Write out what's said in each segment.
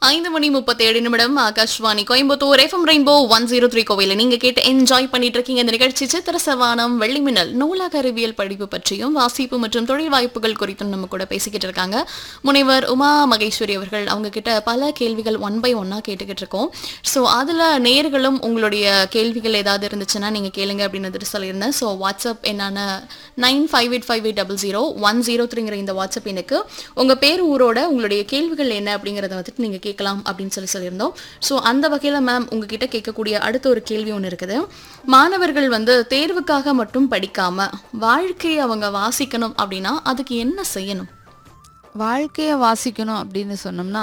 ஐந்து மணி முப்பத்தேழு நிமிடம் Akashvani Coimbatore FM rainbow one zero three கோவில நீங்க கேட்டு என்ஜாய் பண்ணிட்டு இருக்கீங்க இந்த நிகழ்ச்சி சித்திர சவானம் வெள்ளி மின்னல் நூலக அறிவியல் படிப்பு பற்றியும் வாசிப்பு மற்றும் தொழில் வாய்ப்புகள் குறித்தும் நம்ம கூட பேசிக்கிட்டு இருக்காங்க முனைவர் உமா மகேஸ்வரி அவர்கள் அவங்க கிட்ட பல கேள்விகள் ஒன் பை ஒன்னா கேட்டுக்கிட்டு இருக்கோம் ஸோ அதுல நேர்களும் உங்களுடைய கேள்விகள் ஏதாவது இருந்துச்சுன்னா நீங்க கேளுங்க அப்படின்னு வந்துட்டு சொல்லியிருந்தேன் ஸோ வாட்ஸ்அப் என்னன்னா nine five eight five eight double zero one zero த்ரீங்கிற இந்த வாட்ஸ்அப் எனக்கு உங்க பேர் ஊரோட உங்களுடைய கேள்விகள் என்ன அப்படிங்கறத வந்துட்டு நீங்க கேட்கலாம் அப்படின்னு சொல்லி சொல்லியிருந்தோம் ஸோ அந்த வகையில மேம் உங்ககிட்ட கேட்கக்கூடிய அடுத்த ஒரு கேள்வி ஒன்று இருக்குது மாணவர்கள் வந்து தேர்வுக்காக மட்டும் படிக்காம வாழ்க்கையை அவங்க வாசிக்கணும் அப்படின்னா அதுக்கு என்ன செய்யணும் வாழ்க்கையை வாசிக்கணும் அப்படின்னு சொன்னோம்னா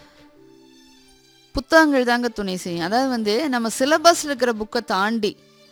புத்தகங்கள் தாங்க துணை செய்யும் அதாவது வந்து நம்ம சிலபஸில் இருக்கிற புக்கை தாண்டி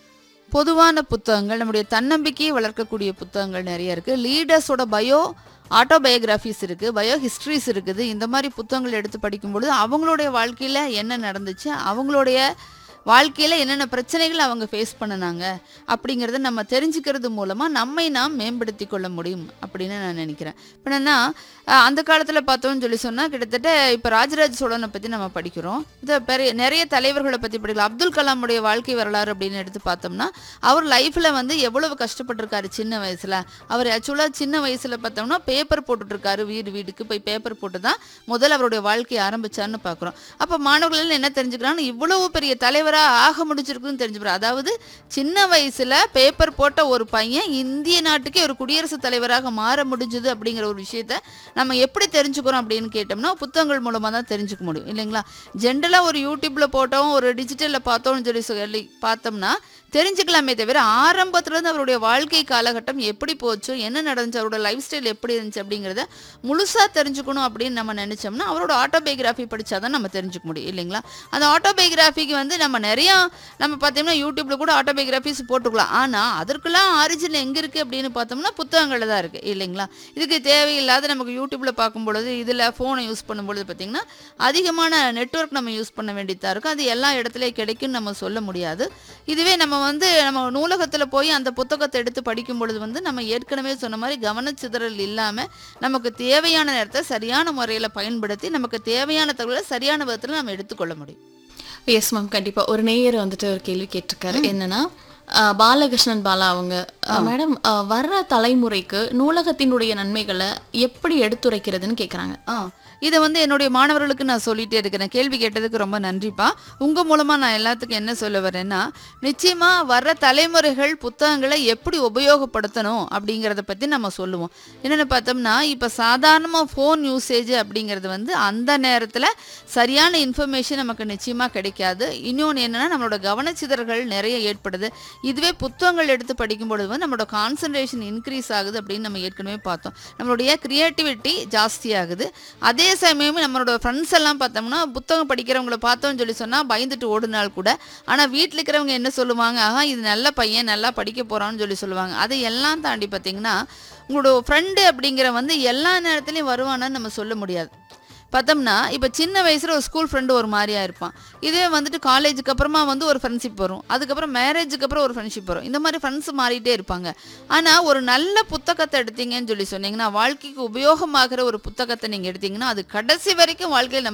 பொதுவான புத்தகங்கள் நம்முடைய தன்னம்பிக்கையை வளர்க்கக்கூடிய புத்தகங்கள் நிறைய இருக்குது லீடர்ஸோட பயோ ஆட்டோபயோகிராஃபிஸ் இருக்குது பயோ ஹிஸ்ட்ரிஸ் இருக்குது இந்த மாதிரி புத்தகங்கள் எடுத்து படிக்கும்பொழுது அவங்களுடைய வாழ்க்கையில் என்ன நடந்துச்சு அவங்களுடைய வாழ்க்கையில் என்னென்ன பிரச்சனைகள் அவங்க ஃபேஸ் பண்ணினாங்க அப்படிங்கிறத நம்ம தெரிஞ்சுக்கிறது மூலமாக நம்மை நாம் மேம்படுத்தி கொள்ள முடியும் அப்படின்னு நான் நினைக்கிறேன் இப்போ என்னென்னா அந்த காலத்தில் பார்த்தோம்னு சொல்லி சொன்னால் கிட்டத்தட்ட இப்போ ராஜராஜ சோழனை பற்றி நம்ம படிக்கிறோம் இந்த பெரிய நிறைய தலைவர்களை பற்றி படிக்கலாம் அப்துல் கலாமுடைய வாழ்க்கை வரலாறு அப்படின்னு எடுத்து பார்த்தோம்னா அவர் லைஃப்பில் வந்து எவ்வளவு கஷ்டப்பட்டிருக்காரு சின்ன வயசில் அவர் ஆக்சுவலாக சின்ன வயசில் பார்த்தோம்னா பேப்பர் போட்டுட்ருக்காரு வீடு வீடுக்கு போய் பேப்பர் போட்டு தான் முதல்ல அவருடைய வாழ்க்கையை ஆரம்பிச்சார்னு பார்க்குறோம் அப்போ மாணவர்கள் என்ன தெரிஞ்சுக்கிறாங்க இவ்வளவு பெரிய தலைவராக ஆக முடிச்சிருக்குன்னு தெரிஞ்சுக்கிறோம் அதாவது சின்ன வயசில் பேப்பர் போட்ட ஒரு பையன் இந்திய நாட்டுக்கே ஒரு குடியரசுத் தலைவராக மாற முடிஞ்சது அப்படிங்கிற ஒரு விஷயத்த நம்ம எப்படி தெரிஞ்சுக்கிறோம் அப்படின்னு கேட்டோம்னா புத்தகங்கள் மூலமாக தான் தெரிஞ்சுக்க முடியும் இல்லைங்களா ஜென்ரலாக ஒரு யூடியூப்பில் போட்டோம் ஒரு டிஜிட்டலில் பார்த்தோம்னு சொல்லி சொல்லி பார்த்தோம்னா தெரிஞ்சுக்கலாமே தவிர ஆரம்பத்துலேருந்து அவருடைய வாழ்க்கை காலகட்டம் எப்படி போச்சு என்ன நடந்துச்சு அவரோட லைஃப் ஸ்டைல் எப்படி இருந்துச்சு அப்படிங்கிறத முழுசாக தெரிஞ்சுக்கணும் அப்படின்னு நம்ம நினச்சோம்னா அவரோட ஆட்டோபயோகிராஃபி படித்தா தான் நம்ம தெரிஞ்சுக்க முடியும் இல்லைங்களா அந்த ஆட்டோபயோகிராஃபிக்கு வந்து நம்ம நிறையா நம்ம பார்த்தோம்னா யூடியூப்பில் கூட ஆட்டோபயோகிராஃபிஸ் போட்டுக்கலாம் ஆனால் அதற்கெல்லாம் ஆரிஜின் எங்கே இருக்குது அப்படின்னு பார்த்தோம்னா புத்தகங்களில் தான் இருக்குது இல்லைங்களா இதுக்கு தேவையில்லாத நமக்கு யூடியூப்பில் பார்க்கும் பொழுது இதில் ஃபோனை யூஸ் பண்ணும்பொழுது பார்த்திங்கன்னா அதிகமான நெட்வொர்க் நம்ம யூஸ் பண்ண வேண்டியதாக இருக்கும் அது எல்லா இடத்துலையும் கிடைக்கும்னு நம்ம சொல்ல முடியாது இதுவே நம்ம வந்து நம்ம நூலகத்தில் போய் அந்த புத்தகத்தை எடுத்து படிக்கும் பொழுது வந்து நம்ம ஏற்கனவே சொன்ன மாதிரி கவனச்சிதறல் இல்லாமல் நமக்கு தேவையான நேரத்தை சரியான முறையில் பயன்படுத்தி நமக்கு தேவையான தகவலை சரியான விதத்தில் நம்ம எடுத்துக்கொள்ள முடியும் எஸ் மேம் கண்டிப்பா ஒரு நேயர் வந்துட்டு ஒரு கேள்வி கேட்டிருக்காரு என்னன்னா அஹ், பாலகிருஷ்ணன் பாலா அவங்க அஹ், மேடம் அஹ், வர்ற தலைமுறைக்கு நூலகத்தினுடைய நன்மைகளை எப்படி எடுத்துரைக்கிறதுன்னு கேக்குறாங்க ஆ இதை வந்து என்னுடைய மாணவர்களுக்கு நான் சொல்லிட்டே இருக்கிறேன் கேள்வி கேட்டதுக்கு ரொம்ப நன்றிப்பா உங்கள் மூலமாக நான் எல்லாத்துக்கும் என்ன சொல்ல வரேன்னா நிச்சயமாக வர்ற தலைமுறைகள் புத்தகங்களை எப்படி உபயோகப்படுத்தணும் அப்படிங்கிறத பற்றி நம்ம சொல்லுவோம் என்னென்னு பார்த்தோம்னா இப்போ சாதாரணமாக ஃபோன் யூசேஜ் அப்படிங்கிறது வந்து அந்த நேரத்தில் சரியான இன்ஃபர்மேஷன் நமக்கு நிச்சயமாக கிடைக்காது இன்னொன்று என்னென்னா நம்மளோட கவனச்சிதறல்கள் நிறைய ஏற்படுது இதுவே புத்தகங்கள் எடுத்து படிக்கும்பொழுது வந்து நம்மளோட கான்சன்ட்ரேஷன் இன்க்ரீஸ் ஆகுது அப்படின்னு நம்ம ஏற்கனவே பார்த்தோம் நம்மளுடைய க்ரியேட்டிவிட்டி ஜாஸ்தியாகுது அதே சமயம் நம்மளோட ஃப்ரெண்ட்ஸ் எல்லாம் பார்த்தோம்னா புத்தகம் படிக்கிறவங்கள பார்த்தோம்னு சொல்லி சொன்னால் பயந்துட்டு ஓடுனால் கூட ஆனால் வீட்டில் இருக்கிறவங்க என்ன சொல்லுவாங்க ஆஹா இது நல்ல பையன் நல்லா படிக்க போகிறான்னு சொல்லி சொல்லுவாங்க அதை எல்லாம் தாண்டி பார்த்தீங்கன்னா உங்களோட ஃப்ரெண்டு அப்படிங்கிற வந்து எல்லா நேரத்துலையும் வருவானான்னு நம்ம சொல்ல முடியாது பார்த்தோம்னா இப்போ சின்ன வயசில் ஒரு ஸ்கூல் ஃப்ரெண்டு ஒரு மாதிரியா இருப்பான் இதே வந்துட்டு காலேஜுக்கு அப்புறமா வந்து ஒரு ஃப்ரெண்ட்ஷிப் வரும் அதுக்கப்புறம் மேரேஜுக்கு அப்புறம் ஒரு ஃப்ரெண்ட்ஷிப் வரும் இந்த மாதிரி ஃப்ரெண்ட்ஸ் மாறிட்டே இருப்பாங்க ஆனால் ஒரு நல்ல புத்தகத்தை எடுத்தீங்கன்னு சொல்லி சொன்னீங்கன்னா வாழ்க்கைக்கு உபயோகமாகிற ஒரு புத்தகத்தை நீங்கள் எடுத்தீங்கன்னா அது கடைசி வரைக்கும் வாழ்க்கையில் நம்ம